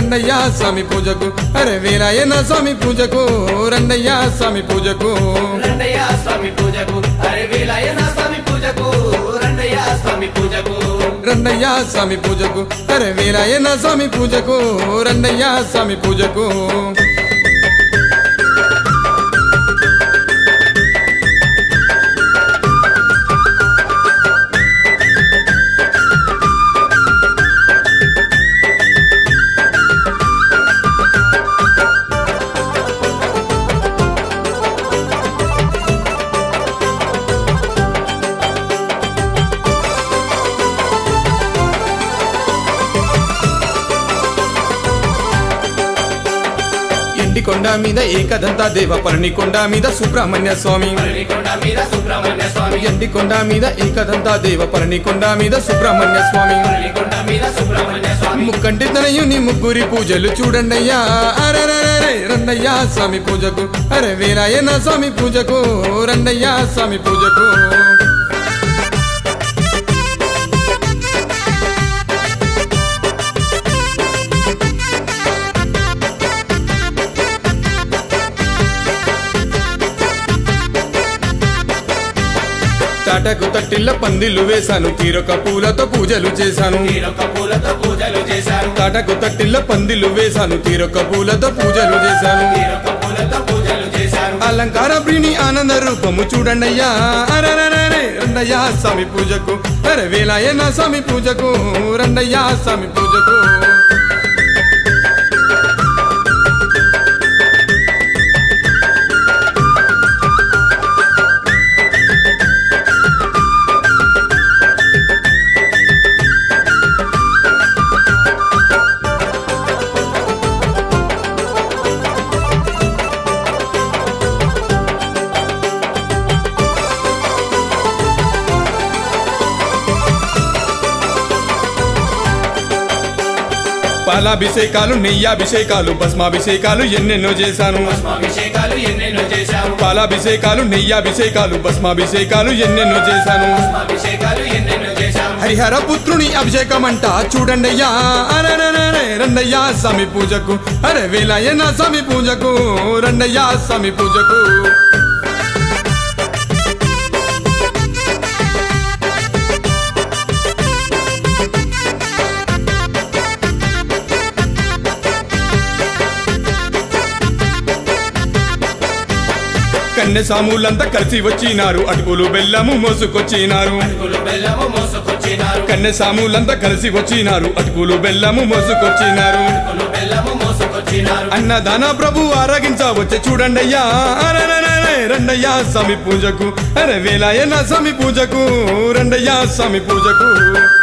రండయ్యా స్వామి పూజకు అరే వీరాయన స్వామి పూజకు రండయ్యా స్వామి పూజకు రండయ్య స్వామి పూజకు అరే వీలయ్యన స్వామి పూజకు రండయ్య స్వామి పూజకు రండయ్యా స్వామి పూజకు అరే వీరాయన స్వామి పూజకు రండయ్యా స్వామి పూజకు ఎండి కొండ మీద ఏకదంత దేవ పరణి కొండ మీద సుబ్రహ్మణ్య స్వామి కొండ మీద సుబ్రహ్మణ్య స్వామి ఎండి కొండ మీద ఏకదంత దేవ పరణి కొండ మీద సుబ్రహ్మణ్య స్వామి కొండ మీద సుబ్రహ్మణ్య స్వామి ముక్కంటి తనయుని ముగ్గురి పూజలు చూడండయ్యా అరెరెరెరె రండయ్యా స్వామి పూజకు అరే వీరాయన స్వామి పూజకు రండయ్యా స్వామి పూజకు తాటకు తట్టిల్ల పందిళ్ళు వేశాను తీరొక పూలతో పూజలు చేశాను తీరొక్క పూలతో పూజలు చేశారు తాటకు తట్టిల్ల పందిళ్ళు వేశాను తీరొక పూలతో పూజలు చేశాను తీరొక్క పూలతో పూజలు చేశారు అలంకార ప్రిని ఆనంద రూపము చూడండయ్యా అరెరెరెరె రండయ్యా స్వామి పూజకు అరే వేలాయన స్వామి పూజకు రండయ్యా స్వామి పూజకు పాలాభిషేకాలు నెయ్యాభిషేకాలు భస్మాభిషేకాలు ఎన్నెన్నో చేశాను అభిషేకాలు ఎన్నెన్నో చేశారు పాలాభిషేకాలు నెయ్యాభిషేకాలు భస్మాభిషేకాలు ఎన్నెన్నో చేశాను అభిషేకాలు ఎన్నెన్నో చేశారు హరిహర పుత్రుని అభిషేకం అంట చూడండయ్యా అరెరెరెరె రండయ్యా స్వామి పూజకు అరే వేలాయన స్వామి పూజకు రండయ్యా స్వామి పూజకు కన్నె సాములంతా కలిసి వచ్చినారు అటుకులు బెల్లము మోసుకొచ్చినారు పూలు బెల్లము మోసుకొచ్చినారు కన్నె సాములంతా కలిసి వచ్చినారు అటుకులు బెల్లము మోసుకొచ్చినారు పూలు బెల్లము మోసుకొచ్చినారు అన్నదాన ప్రభు ఆరగించవచ్చే చూడండయ్యా అరెరెరెరె, రండయ్యా స్వామి పూజకు అరే వేలాయన స్వామి పూజకు రండయ్యా స్వామి పూజకు